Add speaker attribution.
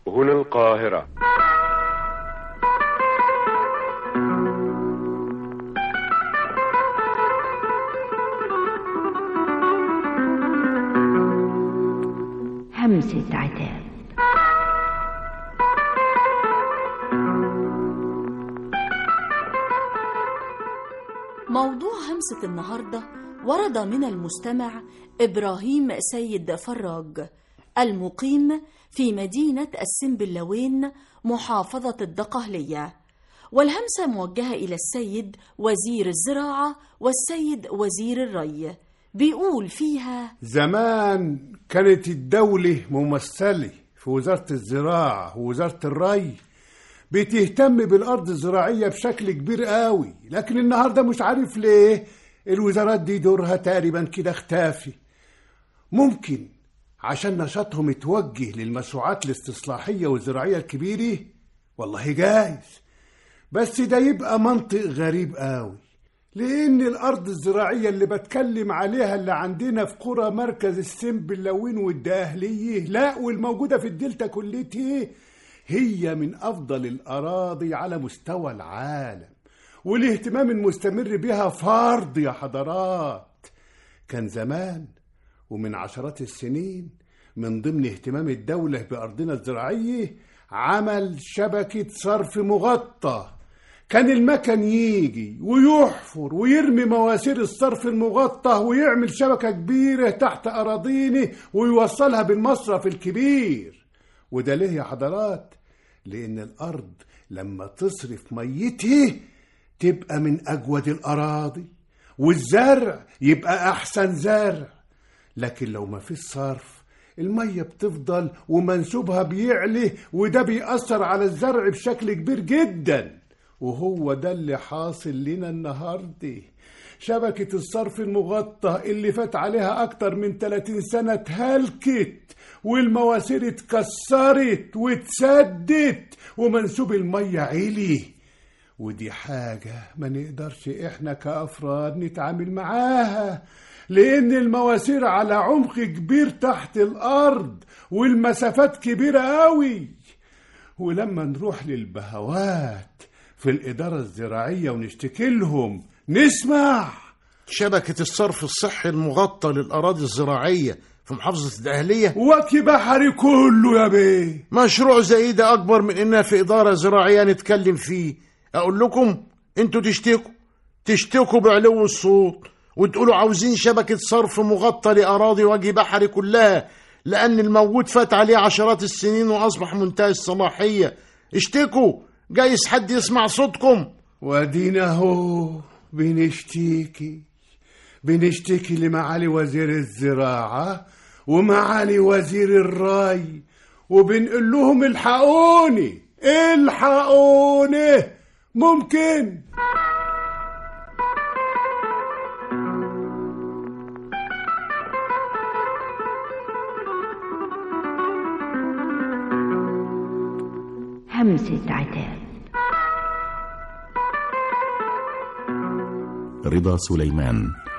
Speaker 1: هنا القاهرة
Speaker 2: همسة عتاب
Speaker 3: موضوع همسة النهاردة ورد من المستمع إبراهيم سيد فراج المقيم في مدينة السنبلاوين محافظة الدقهلية والهمسة موجهة إلى السيد وزير الزراعة والسيد وزير الري بيقول فيها
Speaker 4: زمان كانت الدولة ممثلة في وزارة الزراعة ووزارة الري بتهتم بالأرض الزراعية بشكل كبير قوي لكن النهاردة مش عارف ليه الوزارات دي دورها تقريبا كده اختافي ممكن عشان نشاطهم يتوجه للمشروعات الاستصلاحية والزراعية الكبيرة والله جايز بس ده يبقى منطق غريب قوي لأن الأرض الزراعية اللي بتكلم عليها اللي عندنا في قرى مركز السنبلاوين والداهلية لا والموجودة في الدلتا كلتها هي من أفضل الأراضي على مستوى العالم والاهتمام المستمر بها فرض يا حضرات كان زمان ومن عشرات السنين من ضمن اهتمام الدولة بأرضنا الزراعية عمل شبكة صرف مغطى كان المكن يجي ويحفر ويرمي مواسير الصرف المغطى ويعمل شبكة كبيرة تحت أراضينه ويوصلها بالمصرف الكبير وده ليه يا حضرات لأن الأرض لما تصرف ميته تبقى من أجود الأراضي والزرع يبقى أحسن زرع لكن لو ما فيش صرف المية بتفضل ومنسوبها بيعلي وده بيأثر على الزرع بشكل كبير جدا وهو ده اللي حاصل لنا النهارده شبكة الصرف المغطى اللي فات عليها أكتر من 30 سنة اتهلكت والمواسير اتكسرت واتسدت ومنسوب المية عالي ودي حاجة ما نقدرش احنا كأفراد نتعامل معاها لأن المواسير على عمق كبير تحت الأرض والمسافات كبيرة قوي ولما نروح للبهوات في الإدارة الزراعية ونشتكي لهم نسمع
Speaker 5: شبكة الصرف الصحي المغطى للأراضي الزراعية في محافظة الدقهلية
Speaker 4: وكي بحري كله يا بيه
Speaker 5: مشروع زي ده أكبر من إنها في إدارة زراعية نتكلم فيه أقول لكم أنتوا تشتكوا تشتكوا بعلو الصوت وتقولوا عاوزين شبكة صرف مغطى لأراضي وجه بحري كلها لأن الموجود فات عليه عشرات السنين وأصبح منتهي الصلاحية اشتكوا جايز حد يسمع صوتكم
Speaker 4: وادينا اهو بنشتكي بنشتكي لمعالي وزير الزراعة ومعالي وزير الري وبنقول لهم الحقوني الحقوني ممكن
Speaker 2: همسة عتاب
Speaker 6: رضا سليمان